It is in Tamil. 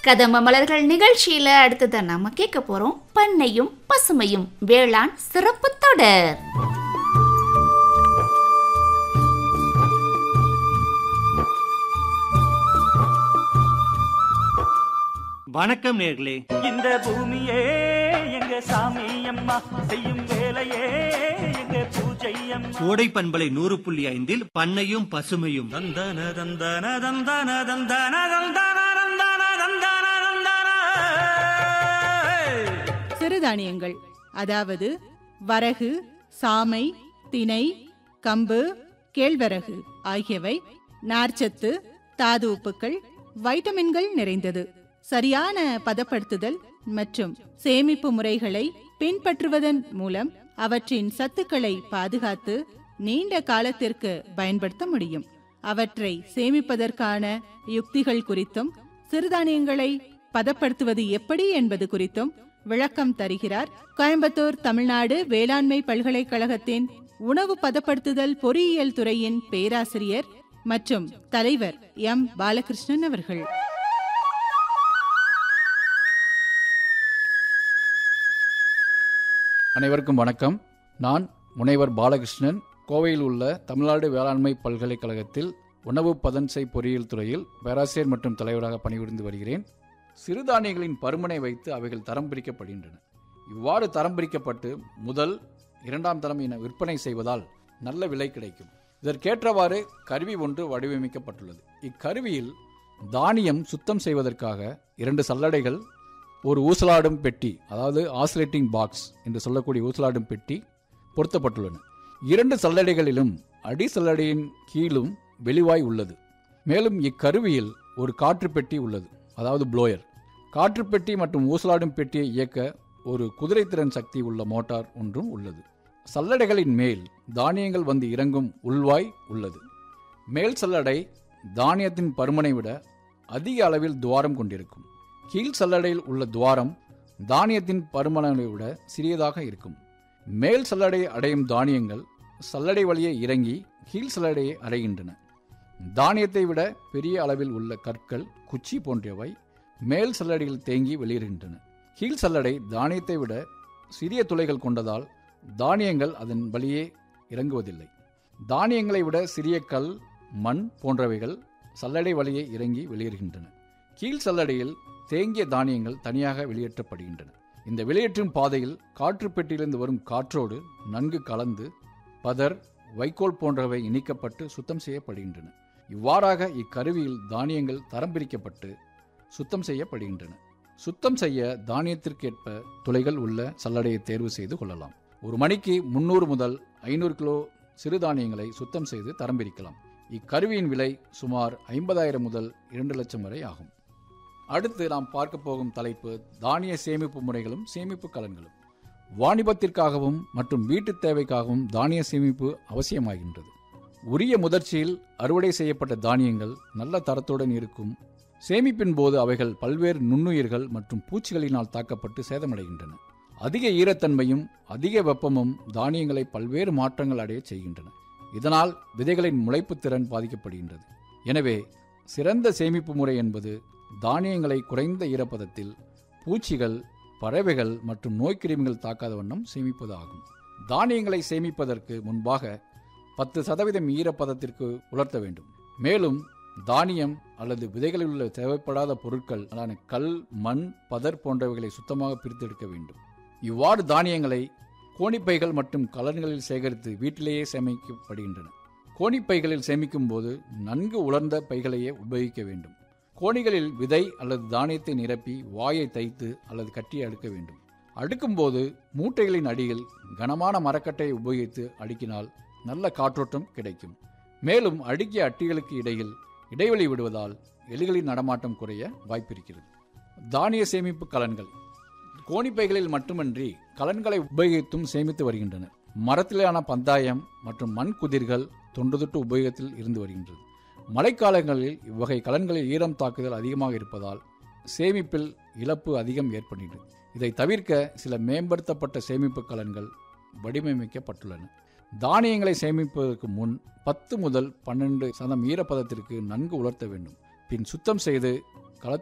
கதம்ப மலர்கள் நிகழ்ச்சியில அடுத்ததை நாம கேட்க போறோம் பண்ணையும் பசுமையும் வேளாண் சிறப்பு தொடர் வணக்கம் நேர்களே இந்த பூமியே எங்க சாமி அம்மா செய்யும் வேலையே எங்க பூஜை அம்மா கோடை பண்பலை நூறு புள்ளி ஐந்தில் பண்ணையும் பசுமையும் தந்தன தந்தன தந்தன தந்தன தந்தன தந்தன தந்தன தந்தன சிறுதானியங்கள் அதாவது வரகு சாமை தினை கம்பு கேழ்வரகு ஆகியவை நார்ச்சத்து தாது உப்புக்கள் வைட்டமின்கள் நிறைந்தது சரியான பதப்படுத்துதல் மற்றும் சேமிப்பு முறைகளை பின்பற்றுவதன் மூலம் அவற்றின் சத்துக்களை பாதுகாத்து நீண்ட காலத்திற்கு பயன்படுத்த முடியும் அவற்றை சேமிப்பதற்கான யுக்திகள் குறித்தும் சிறுதானியங்களை பதப்படுத்துவது எப்படி என்பது குறித்தும் விளக்கம் தருகிறார் கோயம்புத்தூர் தமிழ்நாடு வேளாண்மை பல்கலைக்கழகத்தின் உணவு பதப்படுத்துதல் பொறியியல் துறையின் பேராசிரியர் மற்றும் தலைவர் எம் பாலகிருஷ்ணன் அவர்கள் அனைவருக்கும் வணக்கம் நான் முனைவர் பாலகிருஷ்ணன் கோவையில் உள்ள தமிழ்நாடு வேளாண்மை பல்கலைக்கழகத்தில் உணவு பதன்சை பொறியியல் துறையில் பேராசிரியர் மற்றும் தலைவராக பணிபுரிந்து வருகிறேன் சிறுதானியங்களின் பருமனை வைத்து அவைகள் தரம் பிரிக்கப்படுகின்றன இவ்வாறு தரம் பிரிக்கப்பட்டு முதல் இரண்டாம் தரம் என விற்பனை செய்வதால் நல்ல விலை கிடைக்கும் இதற்கேற்றவாறு கருவி ஒன்று வடிவமைக்கப்பட்டுள்ளது இக்கருவியில் தானியம் சுத்தம் செய்வதற்காக இரண்டு சல்லடைகள் ஒரு ஊசலாடும் பெட்டி அதாவது ஆசிலேட்டிங் பாக்ஸ் என்று சொல்லக்கூடிய ஊசலாடும் பெட்டி பொருத்தப்பட்டுள்ளன இரண்டு சல்லடைகளிலும் அடி சல்லடையின் கீழும் வெளிவாய் உள்ளது மேலும் இக்கருவியில் ஒரு காற்று பெட்டி உள்ளது அதாவது ப்ளோயர் காற்று பெட்டி மற்றும் ஊசலாடும் பெட்டியை இயக்க ஒரு குதிரைத்திறன் சக்தி உள்ள மோட்டார் ஒன்றும் உள்ளது சல்லடைகளின் மேல் தானியங்கள் வந்து இறங்கும் உள்வாய் உள்ளது மேல் சல்லடை தானியத்தின் பருமனை விட அதிக அளவில் துவாரம் கொண்டிருக்கும் கீழ் சல்லடையில் உள்ள துவாரம் தானியத்தின் பருமனை விட சிறியதாக இருக்கும் மேல் சல்லடை அடையும் தானியங்கள் சல்லடை வழியே இறங்கி கீழ் சல்லடையை அடைகின்றன தானியத்தை விட பெரிய அளவில் உள்ள கற்கள் குச்சி போன்றவை மேல் சல்லடையில் தேங்கி வெளியேறுகின்றன கீழ் சல்லடை தானியத்தை விட சிறிய துளைகள் கொண்டதால் தானியங்கள் அதன் வழியே இறங்குவதில்லை தானியங்களை விட சிறிய கல் மண் போன்றவைகள் சல்லடை வழியே இறங்கி வெளியேறுகின்றன கீழ் சல்லடையில் தேங்கிய தானியங்கள் தனியாக வெளியேற்றப்படுகின்றன இந்த வெளியேற்றும் பாதையில் காற்று பெட்டியிலிருந்து வரும் காற்றோடு நன்கு கலந்து பதர் வைக்கோல் போன்றவை இணைக்கப்பட்டு சுத்தம் செய்யப்படுகின்றன இவ்வாறாக இக்கருவியில் தானியங்கள் தரம் பிரிக்கப்பட்டு சுத்தம் செய்யப்படுகின்றன சுத்தம் செய்ய தானியத்திற்கேற்ப துளைகள் உள்ள சல்லடையை தேர்வு செய்து கொள்ளலாம் ஒரு மணிக்கு முன்னூறு முதல் ஐநூறு கிலோ சிறுதானியங்களை சுத்தம் செய்து தரம் பிரிக்கலாம் இக்கருவியின் விலை சுமார் ஐம்பதாயிரம் முதல் இரண்டு லட்சம் வரை ஆகும் அடுத்து நாம் பார்க்க போகும் தலைப்பு தானிய சேமிப்பு முறைகளும் சேமிப்பு கலன்களும் வாணிபத்திற்காகவும் மற்றும் வீட்டுத் தேவைக்காகவும் தானிய சேமிப்பு அவசியமாகின்றது உரிய முதிர்ச்சியில் அறுவடை செய்யப்பட்ட தானியங்கள் நல்ல தரத்துடன் இருக்கும் சேமிப்பின் போது அவைகள் பல்வேறு நுண்ணுயிர்கள் மற்றும் பூச்சிகளினால் தாக்கப்பட்டு சேதமடைகின்றன அதிக ஈரத்தன்மையும் அதிக வெப்பமும் தானியங்களை பல்வேறு மாற்றங்கள் அடைய செய்கின்றன இதனால் விதைகளின் முளைப்பு திறன் பாதிக்கப்படுகின்றது எனவே சிறந்த சேமிப்பு முறை என்பது தானியங்களை குறைந்த ஈரப்பதத்தில் பூச்சிகள் பறவைகள் மற்றும் நோய்க்கிருமிகள் தாக்காத வண்ணம் சேமிப்பது ஆகும் தானியங்களை சேமிப்பதற்கு முன்பாக பத்து சதவீதம் ஈரப்பதத்திற்கு உலர்த்த வேண்டும் மேலும் தானியம் அல்லது விதைகளில் உள்ள தேவைப்படாத பொருட்கள் அதான கல் மண் பதர் போன்றவைகளை சுத்தமாக பிரித்தெடுக்க வேண்டும் இவ்வாறு தானியங்களை கோணிப்பைகள் மற்றும் கலன்களில் சேகரித்து வீட்டிலேயே சேமிக்கப்படுகின்றன கோணிப்பைகளில் சேமிக்கும் போது நன்கு உலர்ந்த பைகளையே உபயோகிக்க வேண்டும் கோணிகளில் விதை அல்லது தானியத்தை நிரப்பி வாயை தைத்து அல்லது கட்டி அடுக்க வேண்டும் அடுக்கும்போது மூட்டைகளின் அடியில் கனமான மரக்கட்டையை உபயோகித்து அடுக்கினால் நல்ல காற்றோட்டம் கிடைக்கும் மேலும் அடுக்கிய அட்டிகளுக்கு இடையில் இடைவெளி விடுவதால் எலிகளின் நடமாட்டம் குறைய வாய்ப்பிருக்கிறது தானிய சேமிப்பு கலன்கள் கோணிப்பைகளில் மட்டுமன்றி கலன்களை உபயோகித்தும் சேமித்து வருகின்றனர் மரத்திலான பந்தாயம் மற்றும் மண் குதிர்கள் தொன்று தொட்டு உபயோகத்தில் இருந்து வருகின்றது மழைக்காலங்களில் இவ்வகை கலன்களில் ஈரம் தாக்குதல் அதிகமாக இருப்பதால் சேமிப்பில் இழப்பு அதிகம் ஏற்படுகிறது இதை தவிர்க்க சில மேம்படுத்தப்பட்ட சேமிப்பு கலன்கள் வடிவமைக்கப்பட்டுள்ளன தானியங்களை சேமிப்பதற்கு முன் பத்து முதல் பன்னெண்டு சதம் ஈரப்பதத்திற்கு நன்கு உலர்த்த வேண்டும் பின் சுத்தம் செய்து